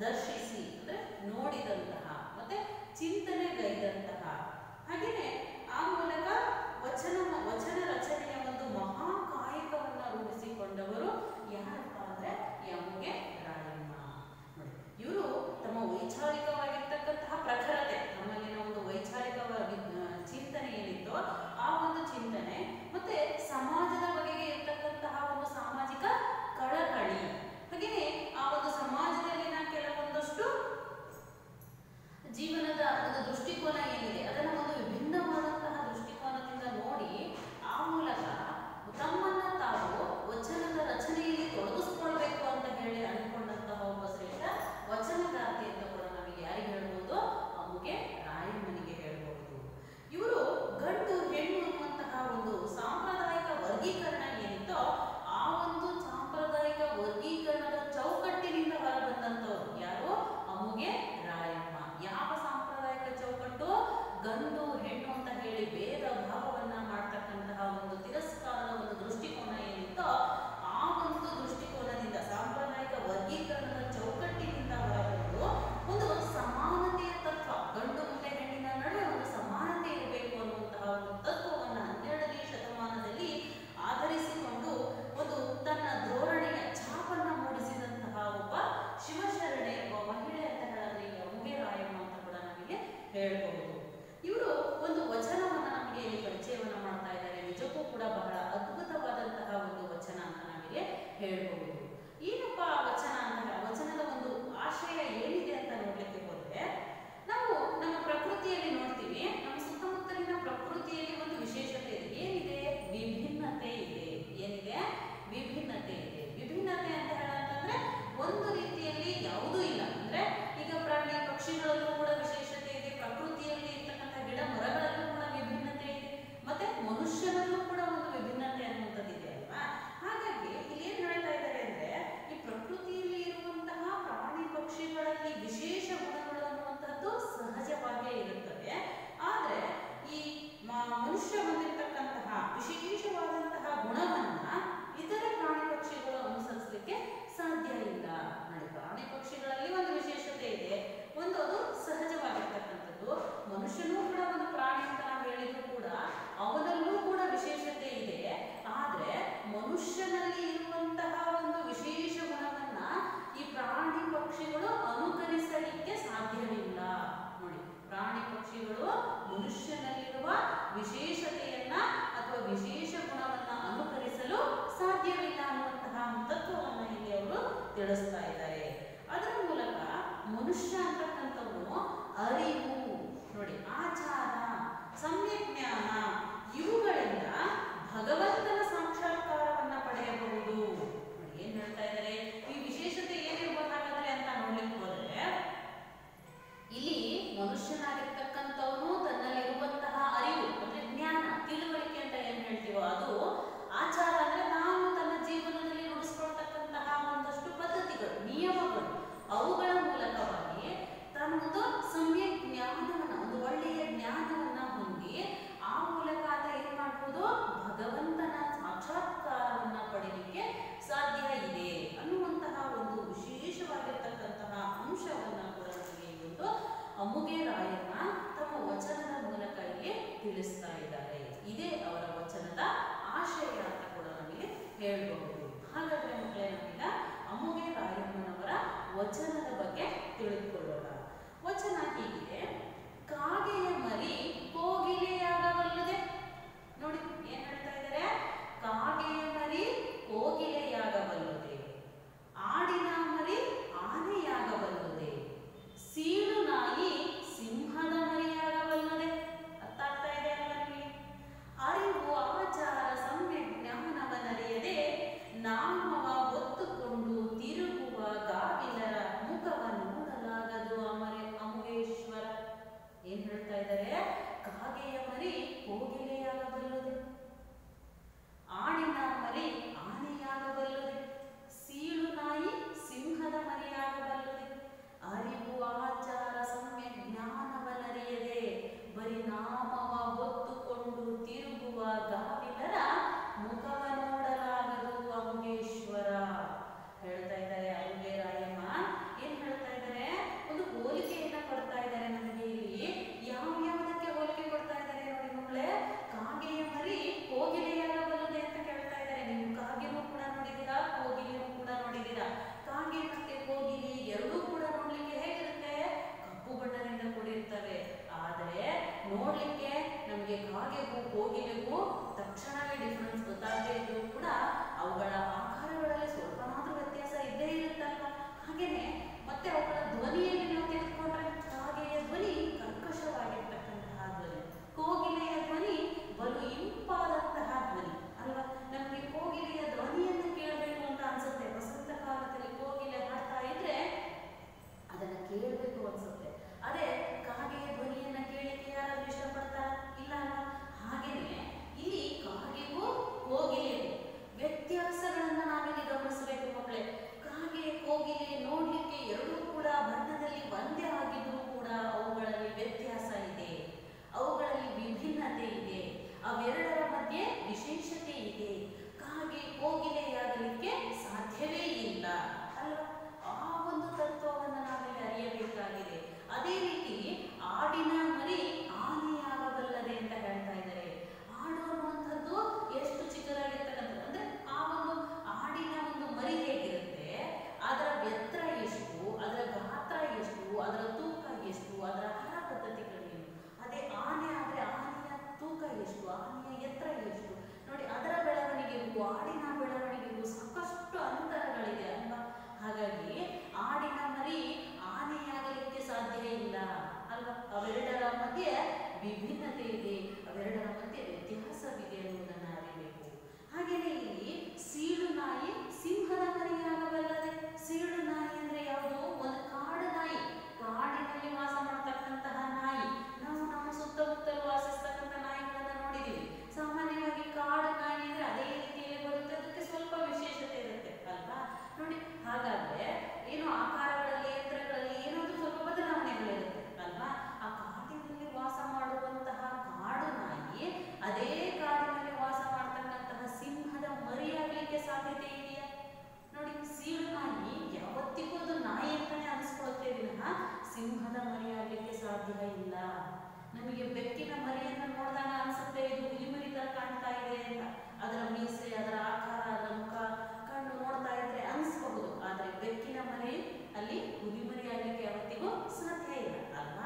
ದರ್ಶಿಸಿ ಅಂದ್ರೆ ನೋಡಿದಂತಹ ಮತ್ತೆ ಚಿಂತನೆಗೈದಂತಹ ಹಾಗೆಯೇ ಆ ಮೂಲಕ ವಚನ ವಚನ ರಚನೆಯ ಒಂದು ಮಹಾ ಕಾಯಕವನ್ನ ರೂಢಿಸಿಕೊಂಡವರು ಯಾರಪ್ಪ ಅಂದ್ರೆ ಯಮುಗೆ ರಾಯಣ್ಣ ನೋಡಿ ಇವರು ತಮ್ಮ ವೈಚಾರಿಕವಾಗಿರ್ತಕ್ಕಂತಹ ಪ್ರಖರತೆ ನಮ್ಮಲ್ಲಿನ ಒಂದು ವೈಚಾರಿಕವಾಗಿ ಆ, ಚಿಂತನೆ ಏನಿತ್ತೋ ಆ ಒಂದು ಚಿಂತನೆ ಮತ್ತೆ ಸಮಾಜದ ಬಗೆಗೆ ಇರ್ತಕ್ಕಂತಹ ಒಂದು ಸಾಮಾಜಿಕ ಕಳಕಳಿ ಹಾಗೆಯೇ ಆ ಒಂದು ಸಮಾಜದಲ್ಲಿನ ಕೆಲವೊಂದಷ್ಟು ಜೀವನದ ಒಂದು ದೃಷ್ಟಿಕೋನ ಏನಿದೆ ಅದನ್ನ ಒಂದು ವಿಭಿನ್ನವಾದಂತಹ ದೃಷ್ಟಿಕೋನದಿಂದ ನೋಡಿ ಆ ಮೂಲಕ ತಮ್ಮನ್ನ ತಾವು ವಚನದ ರಚನೆಯಲ್ಲಿ ತೊಡಗಿಸ್ಕೊಳ್ಬೇಕು ಅಂತ ಹೇಳಿ ಅನ್ಕೊಂಡಂತಹ ಒಬ್ಬ ಶ್ರೇಷ್ಠ ವಚನಗಾರ್ತಿ ಅಂತ ಕೂಡ ನಮಗೆ ಯಾರಿಗೆ ಹೇಳ್ಬೋದು ಅಮ್ಮಗೆ ರಾಯಣ್ಣನಿಗೆ ಹೇಳ್ಬಹುದು ಇವರು ಗಂಡು ಹೆಣ್ಣು ಅನ್ನುವಂತಹ ಒಂದು ಸಾಂಪ್ರದಾಯಿಕ ವರ್ಗೀಕರಣ ಏನಿತ್ತೋ ಆ ಒಂದು ಸಾಂಪ್ರದಾಯಿಕ ವರ್ಗೀಕರಣದ ಚೌಕಟ್ಟಿನಿಂದ ಹೊರಬಂದಂತವ್ರು ಯಾರು ಅಮ್ಮಗೆ ರಾಯಣ್ಣ ಯಾವ ಸಾಂಪ್ರದಾಯಿಕ ಚೌಕಟ್ಟು ಗಂಡು ಹೆಣ್ಣು ಅಂತ ಹೇಳಿ ಭೇದ ಭಾವವನ್ನ ಮಾಡ್ತಕ್ಕಂತಹ ಒಂದು ತಿರಸ್ಕಾರದ ಒಂದು ದೃಷ್ಟಿಕೋನ ಏನಿತ್ತೋ ಆ ಒಂದು ದೃಷ್ಟಿಕೋನದಿಂದ ಸಾಂಪ್ರದಾಯಿಕ ವರ್ಗೀಕರಣದ ಚೌಕಟ್ಟಿನಿಂದ ಹೊರಬಂದು ಒಂದು ಸಮಾನತೆಯ ತತ್ವ ಗಂಡು ಮತ್ತೆ ಹೆಣ್ಣಿನ ನಡುವೆ ಒಂದು ಸಮಾನತೆ ಇರಬೇಕು ಅನ್ನುವಂತಹ ಒಂದು ತತ್ವವನ್ನ ಹನ್ನೆರಡನೇ ಶತಮಾನದಲ್ಲಿ ಆಧರಿಸಿಕೊಂಡು ಒಂದು ತನ್ನ ಧೋರಣೆಯ ಛಾಪನ್ನ ಮೂಡಿಸಿದಂತಹ ಒಬ್ಬ ಶಿವಶರಣೆ ಒಬ್ಬ ಮಹಿಳೆ ಅಂತ ಹೇಳಿದ್ರೆ ಈಗ ಅಮ್ಗೆ ರಾಯಮ್ಮ ಅಂತ ಕೂಡ ನಮಗೆ ಹೇಳಬಹುದು ಇವರು ಒಂದು ವಚನವನ್ನ ನಮಗೆ ಇಲ್ಲಿ ಪರಿಚಯವನ್ನ ಮಾಡ್ತಾ ಇದ್ದಾರೆ ನಿಜಕ್ಕೂ ಕೂಡ ಬಹಳ ಅದ್ಭುತವಾದಂತಹ ಒಂದು ವಚನ ಅಂತ ನಾವಿಲ್ಲಿ ಹೇಳಬಹುದು ಏನಪ್ಪ ಆ ವಚನ ಅಂತ ಆ ವಚನದ ಒಂದು ಆಶಯ ಏನಿದೆ ಅಂತ ನೋಡ್ಲಿಕ್ಕೆ ಹೋದ್ರೆ ನಾವು ನಮ್ಮ ಪ್ರಕೃತಿಯಲ್ಲಿ ನೋಡ್ತೀವಿ ನಮ್ಮ ಸುತ್ತಮುತ್ತಲಿನ ಪ್ರಕೃತಿಯಲ್ಲಿ ಒಂದು ವಿಶೇಷತೆ ಇದೆ ಏನಿದೆ ವಿಭಿನ್ನತೆ ಇದೆ ಏನಿದೆ ವಿಭಿನ್ನತೆ ಇದೆ ವಿಭಿನ್ನತೆ ಅಂತ ಹೇಳಂತಂದ್ರೆ ಒಂದು ರೀತಿಯಲ್ಲಿ ಯಾವುದೂ ಇಲ್ಲ ಅಂದ್ರೆ ಈಗ ಪ್ರಾಣಿ ಪಕ್ಷಿಗಳಲ್ಲೂ ಕೂಡ ವಿಶೇಷತೆ ಇದೆ ಪ್ರಕೃತಿಯಲ್ಲಿ ಇರ್ತಕ್ಕಂಥ ಗಿಡ ಮರಗಳಲ್ಲೂ ಕೂಡ ವಿಭಿನ್ನತೆ ಇದೆ ಮತ್ತೆ ಮನುಷ್ಯನಲ್ಲೂ ಕೂಡ ಒಂದು ವಿಭಿನ್ನತೆ ಅನ್ನುವಂಥದ್ದು ಇದೆ ಅಲ್ವಾ ಹಾಗಾಗಿ ಇಲ್ಲಿ ಏನ್ ಹೇಳ್ತಾ ಇದ್ದಾರೆ ಅಂದ್ರೆ ಈ ಪ್ರಕೃತಿಯಲ್ಲಿ ಇರುವಂತಹ ಪ್ರಾಣಿ ಪಕ್ಷಿಗಳಲ್ಲಿ ವಿಶೇಷ ಗುಣಗಳು ಅನ್ನುವಂಥದ್ದು ಸಹಜವಾಗಿಯೇ ಇರುತ್ತದೆ ಆದ್ರೆ ಈ ಮ- ಮನುಷ್ಯ ಹೊಂದಿರತಕ್ಕಂತಹ ವಿಶೇಷವಾದಂತಹ ಗುಣವನ್ನ ಇತರ ಪ್ರಾಣಿ ಪಕ್ಷಿಗಳು ಅನುಸರಿಸಲಿಕ್ಕೆ ಸಾಧ್ಯ ಇಲ್ಲ ನೋಡಿ ಪ್ರಾಣಿ ಪಕ್ಷಿಗಳಲ್ಲಿ ಒಂದು ವಿಶೇಷತೆ ಇದೆ ಒಂದು ಅದು ಸಹಜವಾಗಿರ್ತಕ್ಕಂಥದ್ದು ಮನುಷ್ಯನೂ ಕೂಡ ಒಂದು ಪ್ರಾಣಿ ಅಂತ ನಾವು ಹೇಳಿದ್ರು ಕೂಡ ಅವನಲ್ಲೂ ಕೂಡ ವಿಶೇಷತೆ ಇದೆ ಆದ್ರೆ ಮನುಷ್ಯನಲ್ಲಿ ಇರುವಂತಹ ಒಂದು ವಿಶೇಷ ಗುಣವನ್ನ ಈ ಪ್ರಾಣಿ ಪಕ್ಷಿಗಳು ಅನುಕರಿಸಲಿಕ್ಕೆ ಸಾಧ್ಯವಿಲ್ಲ ನೋಡಿ ಪ್ರಾಣಿ ಪಕ್ಷಿಗಳು ಮನುಷ್ಯನಲ್ಲಿರುವ ವಿಶೇಷತೆಯನ್ನ ಅಥವಾ ವಿಶೇಷ ಗುಣವನ್ನ ಅನುಕರಿಸಲು ಸಾಧ್ಯವಿಲ್ಲ ಅನ್ನುವಂತಹ ತತ್ವವನ್ನ ಇಲ್ಲಿ ಅವರು ತಿಳಿಸ್ತಾ ಇದ್ದಾರೆ ಅದರ ಮೂಲಕ ಮನುಷ್ಯ ಅಂತಕ್ಕಂಥವನು ಅರಿವು ನೋಡಿ ಆಚಾರ ಸಮ್ಯಕ್ ಜ್ಞಾನ ಇವುಗಳಿಂದ ಭಗವಂತನ ಸಾಕ್ಷಾತ್ಕಾರವನ್ನ ಪಡೆಯಬಹುದು ನೋಡಿ ಏನ್ ಹೇಳ್ತಾ ಇದ್ದಾರೆ ಈ ವಿಶೇಷತೆ ಏನಿರ್ಬೋದು ಹಾಗಾದ್ರೆ ಅಂತ ನೋಡ್ಲಿಕ್ಕೆ ಹೋದ್ರೆ ಇಲ್ಲಿ ಮನುಷ್ಯನಾಗಿರ್ತಕ್ಕಂಥವನು ತನ್ನಲ್ಲಿರುವಂತಹ ಅರಿವು ಅಂದ್ರೆ ಜ್ಞಾನ ತಿಳುವಳಿಕೆ ಅಂತ ಏನ್ ಹೇಳ್ತೀವೋ ಅದು ಆಚಾರ ಅಂದ್ರೆ ನಾವು ತನ್ನ ಜೀವನದಲ್ಲಿ ರೂಢಿಸ್ಕೊಳ್ತಕ್ಕಂತಹ ಒಂದಷ್ಟು ಪದ್ಧತಿಗಳು ನಿಯಮ ಸಾಧ್ಯತೆ ಇದೆಯಾ ನೋಡಿ ಸೀಳು ನಾಯಿ ಯಾವತ್ತಿಗೂ ಅದು ನಾಯಿ ಅಂತಾನೆ ಅನಿಸ್ಕೊಳುತ್ತೆ ವಿನಃ ಸಿಂಹದ ಮರಿಯಾಗಲಿಕ್ಕೆ ಸಾಧ್ಯ ಇಲ್ಲ ನಮಗೆ ಬೆಕ್ಕಿನ ಮರಿಯನ್ನು ನೋಡಿದಾಗ ಅನ್ಸುತ್ತೆ ಇದು ಹುಲಿಮರಿ ತರ ಕಾಣ್ತಾ ಇದೆ ಅಂತ ಅದರ ಮೀಸೆ ಅದರ ಆಕಾರ ಅದರ ಮುಖ ಕಣ್ಣು ನೋಡ್ತಾ ಇದ್ರೆ ಅನಿಸ್ಬಹುದು ಆದ್ರೆ ಬೆಕ್ಕಿನ ಮರಿ ಅಲ್ಲಿ ಹುಲಿಮರಿ ಆಗಲಿಕ್ಕೆ ಯಾವತ್ತಿಗೂ ಸಾಧ್ಯ ಇಲ್ಲ ಅಲ್ವಾ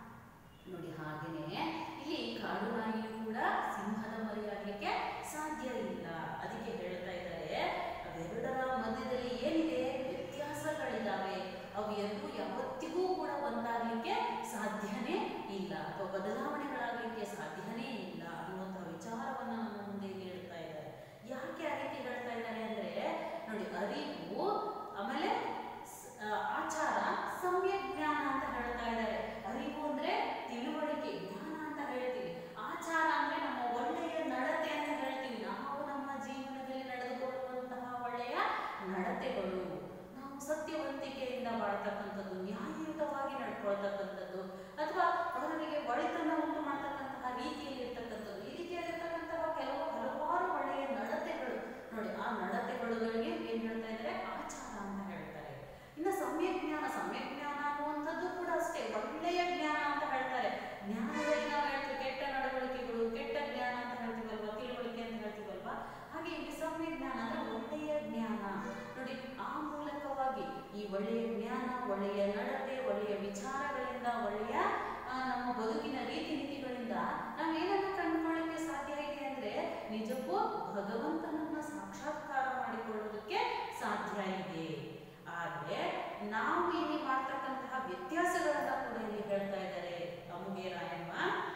ನೋಡಿ ಹಾಗೇನೆ ಇಲ್ಲಿ ಕಾಡು ನಾಯಿಯು ಕೂಡ ಸಿಂಹದ ಮರಿಯಾಗಲಿಕ್ಕೆ ಸಾಧ್ಯ ಇಲ್ಲ ಅದಕ್ಕೆ ಹೇಳ್ತಾ ಇದ್ದಾರೆ ಅವೆರಡರ ಮಧ್ಯದಲ್ಲಿ ಏನಿದೆ ವ್ಯತ್ಯಾಸಗಳಿದ್ದಾವೆ ಅವು ಎರಡೂ ಯಾವತ್ತಿಗೂ ಕೂಡ ಒಂದಾಗಲಿಕ್ಕೆ ಸಾಧ್ಯನೇ ಇಲ್ಲ ಅಥವಾ ಬದಲಾವಣೆಗಳಾಗಲಿಕ್ಕೆ ಸಾಧ್ಯನೇ ಇಲ್ಲ ಅನ್ನುವಂತಹ ವಿಚಾರವನ್ನ ನಮ್ಮ ಮುಂದೆ ಇಲ್ಲಿ ಹೇಳ್ತಾ ಇದ್ದಾರೆ ಯಾಕೆ ಆ ರೀತಿ ಹೇಳ್ತಾ ಇದ್ದಾರೆ ಅಂದ್ರೆ ನೋಡಿ ಅರಿವು ಆಮೇಲೆ ಸ- ಆ, ಆಚಾರ ಸಮ್ಯಕ್ ಜ್ಞಾನ ಅಂತ ಹೇಳ್ತಾ ಇದ್ದಾರೆ ಅರಿವು ಅಂದ್ರೆ ತಿಳುವಳಿಕೆ ಜ್ಞಾನ ಅಂತ ಹೇಳ್ತೀವಿ ಆಚಾರ ಅಂದ್ರೆ ನಮ್ಮ ಒಳ್ಳೆಯ ನಡತೆ ಅಂತ ಹೇಳ್ತೀವಿ ನಾವು ನಮ್ಮ ಜೀವನದಲ್ಲಿ ನಡೆದುಕೊಳ್ಳುವಂತಹ ಒಳ್ಳೆಯ ನಡತೆಗಳು ನಾವು ಸತ್ಯವಂತಿಕೆಯಿಂದ ಬಾಳ್ತಕ್ಕಂಥದ್ದು ನ್ಯಾಯಯುತವಾಗಿ ನಡ್ಕೊಳ್ತಕ್ಕಂಥದ್ದು ಅಥವಾ ಅವರಿಗೆ ಒಳಿತನ್ನ ಉಂಟು ಮಾಡ್ತಕ್ಕಂತಹ ರೀತಿಯಲ್ಲಿ ಇರ್ತಕ್ಕಂಥದ್ದು ಈ ರೀತಿಯಾಗಿರ್ತಕ್ಕಂತಹ ಕೆಲವು ಹಲವಾರು ಒಳ್ಳೆಯ ನಡತೆಗಳು ನೋಡಿ ಆ ನಡತೆಗಳಿಗೆ ಏನ್ ಹೇಳ್ತಾ ಇದ್ದಾರೆ ಆಚಾರ ಅಂತ ಹೇಳ್ತಾರೆ ಇನ್ನು ಸಮ್ಯಕ್ ಜ್ಞಾನ ಸಮ್ಯಕ್ ಜ್ಞಾನ ಅನ್ನುವಂಥದ್ದು ಕೂಡ ಅಷ್ಟೇ ಒಳ್ಳೆಯ ಜ್ಞಾನ ಅಂತ ಹೇಳ್ತಾರೆ ಜ್ಞಾನದಲ್ಲಿ ನಾವು ಹೇಳ್ತೀವಿ ಕೆಟ್ಟ ನಡವಳಿಕೆಗಳು ಕೆಟ್ಟ ಜ್ಞಾನ ಅಂತ ಹೇಳ್ತೀವಲ್ವಾ ತಿಳುವಳಿಕೆ ಅಂತ ಹೇಳ್ತೀವಲ್ವಾ ಹಾಗೆ ಇಲ್ಲಿ ಸಮ್ಯಕ್ ಜ್ಞಾನ ಅಂದ್ರೆ ಒಳ್ಳೆಯ ಜ್ಞಾನ ನೋಡಿ ಆ ಮೂಲಕವಾಗಿ ಈ ಒಳ್ಳೆಯ ಜ್ಞಾನ ಒಳ್ಳೆಯ ನಡತೆ ಒಳ್ಳೆಯ ವಿಚಾರಗಳಿಂದ ಒಳ್ಳೆಯ ಆ, ನಮ್ಮ ಬದುಕಿನ ರೀತಿ ನೀತಿಗಳಿಂದ ನಾವು ಏನನ್ನ ಕಂಡುಕೊಳ್ಳಿಕ್ಕೆ ಸಾಧ್ಯ ಇದೆ ಅಂದ್ರೆ ನಿಜಕ್ಕೂ ಭಗವಂತನನ್ನ ಸಾಕ್ಷಾತ್ಕಾರ ಮಾಡಿಕೊಳ್ಳೋದಕ್ಕೆ ಸಾಧ್ಯ ಇದೆ ಆದ್ರೆ ನಾವು ಇಲ್ಲಿ ಮಾಡ್ತಕ್ಕಂತಹ ವ್ಯತ್ಯಾಸಗಳನ್ನ ಕೂಡ ಇಲ್ಲಿ ಹೇಳ್ತಾ ಇದ್ದಾರೆ ಅಮುಗೆ ರಾಯಮ್ಮ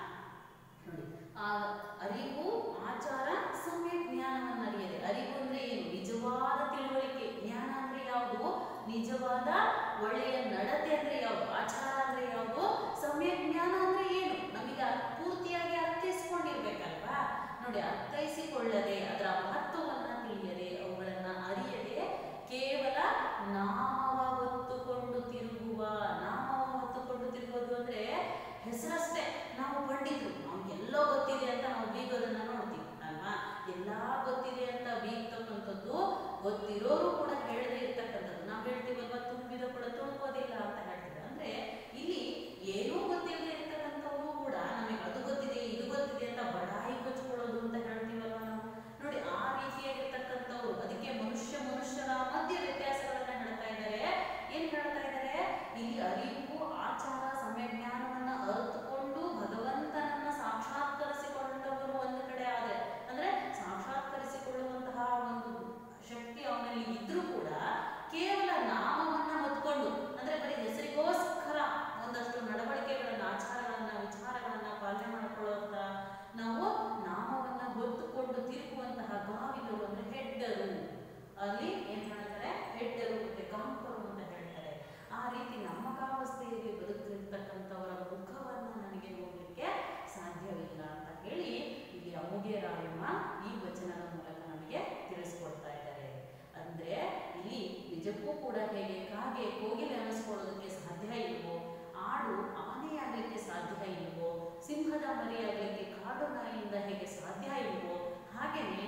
ನೋಡಿ ಆ ಅರಿವು ಆಚಾರ ಸಮ್ಯಕ್ ಜ್ಞಾನವನ್ನ ಅರಿಯದೆ ಅರಿವು ಅಂದ್ರೆ ಏನು ನಿಜವಾದ ತಿಳುವಳಿಕೆ ಜ್ಞಾನ ಅಂದ್ರೆ ಯಾವುದು ನಿಜವಾದ ಒಳ್ಳೆಯ ನಡತೆ ಅಂದ್ರೆ ಯಾವುದು ಆಚಾರ ಅಂದ್ರೆ ಯಾವುದು ಸಮ್ಯಕ್ ಜ್ಞಾನ ಅಂದ್ರೆ ಏನು ನಮಗೆ ಅರ್- ಪೂರ್ತಿಯಾಗಿ ಅರ್ಥೈಸ್ಕೊಂಡಿರ್ಬೇಕಲ್ವಾ ನೋಡಿ ಅರ್ಥೈಸಿಕೊಳ್ಳದೆ ಅದರ ಮಹತ್ವವನ್ನ ತಿಳಿಯದೆ ಅವುಗಳನ್ನ ಅರಿಯದೆ ಕೇವಲ ನಾಮವ ಹೊತ್ತುಕೊಂಡು ತಿರುಗುವ ನಾಮವ ಹೊತ್ತುಕೊಂಡು ತಿರುಗೋದು ಅಂದ್ರೆ ಹೆಸರಷ್ಟೇ ನಾವು ಪಂಡಿತರು ನಮ್ಗೆಲ್ಲೋ ಗೊತ್ತಿದೆ ಅಂತ ನಾವು ಬೀಗೋದನ್ನ ನೋಡ್ತೀವಿ ಅಲ್ವಾ ಎಲ್ಲಾ ಗೊತ್ತಿದೆ ಅಂತ ಬೀಗ್ತಕ್ಕಂಥದ್ದು ಗೊತ್ತಿರೋರು ಕೂಡ ಹೇಳದೇ ಇರ್ತಕ್ಕಂಥದ್ದು ನಾವು ಹೇಳ್ತೀವಲ್ವಾ ತುಂಬಿದ ಕೂಡ ತುಳುಕೋದಿಲ್ಲ ಅಂತ ಹೇಳ್ತೀವಿ ಅಂದ್ರೆ ಇಲ್ಲಿ ಏನೂ ಗೊತ್ತಿಲ್ಲದೆ ಇರ್ತಕ್ಕಂಥವ್ರು ಕೂಡ ನಮಗೆ ಅದು ಗೊತ್ತಿದೆ ಇದು ಗೊತ್ತಿದೆ ಅಂತ ಬಡಾಯಿ ಕೊಚ್ಕೊಳ್ಳೋದು ಅಂತ ಹೇಳ್ತೀವಲ್ವಾ ನಾವು ನೋಡಿ ಆ ರೀತಿಯಾಗಿರ್ತಕ್ಕಂಥವ್ರು ಅದಕ್ಕೆ ಮನುಷ್ಯ ಮನುಷ್ಯರ ಮಧ್ಯೆ ವ್ಯತ್ಯಾಸಗಳನ್ನ ಹೇಳ್ತಾ ಇದ್ದಾರೆ ಏನ್ ಹೇಳ್ತಾ ಇದ್ದಾರೆ ಇಲ್ಲಿ ಅರಿವು ಆಚಾರ ಸಮಯ ಜ್ಞಾನವನ್ನ ಅರಿತುಕೊಂಡು ಭಗವಂತನನ್ನ ಸಾಕ್ಷಾತ್ಕರಿಸಿಕೊಂಡವರು ಒಂದು ಕಡೆ ಆದ್ರೆ ಅಂದ್ರೆ ಸಾಕ್ಷಾತ್ಕರಿಸಿಕೊಳ್ಳುವಂತಹ ಒಂದು ಶಕ್ತಿ ಅವನಲ್ಲಿ ಇದ್ರೂ ಕೂಡ ಕೇವಲ ನಾಮವನ್ನ ಹೊತ್ಕೊಂಡು ಅಂದ್ರೆ ಬರೀ ಹೆಸರಿಗೋಸ್ಕರ ಒಂದಷ್ಟು ನಡವಳಿಕೆಗಳನ್ನ ಆಚಾರಗಳನ್ನ ವಿಚಾರಗಳನ್ನ ಪಾಲನೆ ಮಾಡಿಕೊಳ್ಳುವಂತ ನಾವು ನಾಮವನ್ನ ಹೊತ್ತುಕೊಂಡು ತಿರುಗುವಂತಹ ಗಾವಿಗಳು ಅಂದ್ರೆ ಹೆಡ್ಡರು ಅಲ್ಲಿ ಏನ್ ಹೇಳ್ತಾರೆ ಹೆಡ್ಡರು ಮತ್ತೆ ಗಾಂಪರು ಅಂತ ಹೇಳ್ತಾರೆ ಆ ರೀತಿ ನಮ್ಮ ಕಾವಸ್ಥೆಯಲ್ಲಿ ಬದುಕಿರ್ತಕ್ಕಂಥವರ ಮುಖವನ್ನ ನನಗೆ ನೋಡ್ಲಿಕ್ಕೆ ಸಾಧ್ಯವಿಲ್ಲ ಅಂತ ಹೇಳಿ ಇಲ್ಲಿ ಅಮುಗೆ ರಾಯಮ್ಮ ಈ ವಚನದ ಮೂಲಕ ನಮಗೆ ತಿಳಿಸ್ಕೊಡ್ತಾ ಇದ್ದಾರೆ ಅಂದ್ರೆ ಇಲ್ಲಿ ನಿಜಕ್ಕೂ ಕೂಡ ಹೇಗೆ ಕಾಗೆ ಕೋಗಿಲೆ ಅನ್ನಿಸ್ಕೊಳ್ಳೋದಕ್ಕೆ ಸಾಧ್ಯ ಇಲ್ವೋ ಆಡು ಆನೆಯಾಗಲಿಕ್ಕೆ ಸಾಧ್ಯ ಇಲ್ವೋ ಸಿಂಹದ ಮರಿಯಾಗಲಿಕ್ಕೆ ಕಾಡು ನಾಯಿಯಿಂದ ಹೇಗೆ ಸಾಧ್ಯ ಇಲ್ವೋ ಹಾಗೇನೆ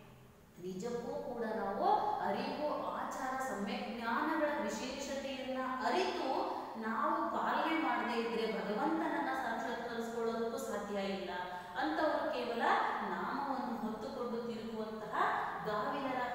ನಿಜಕ್ಕೂ ಕೂಡ ನಾವು ಅರಿವು ಆಚಾರ ಸಮ್ಯ ಜ್ಞಾನಗಳ ವಿಶೇಷತೆಯನ್ನ ಅರಿತು ನಾವು ಪಾಲನೆ ಮಾಡದೇ ಇದ್ರೆ ಭಗವಂತನನ್ನ ಸಾಕ್ಷಾತ್ಕರಿಸಿಕೊಳ್ಳೋದಕ್ಕೂ ಸಾಧ್ಯ ಇಲ್ಲ ಅಂತವರು ಕೇವಲ ನಾಮವನ್ನು ಹೊತ್ತುಕೊಂಡು ತಿರುಗುವಂತಹ ಗಾವಿನರ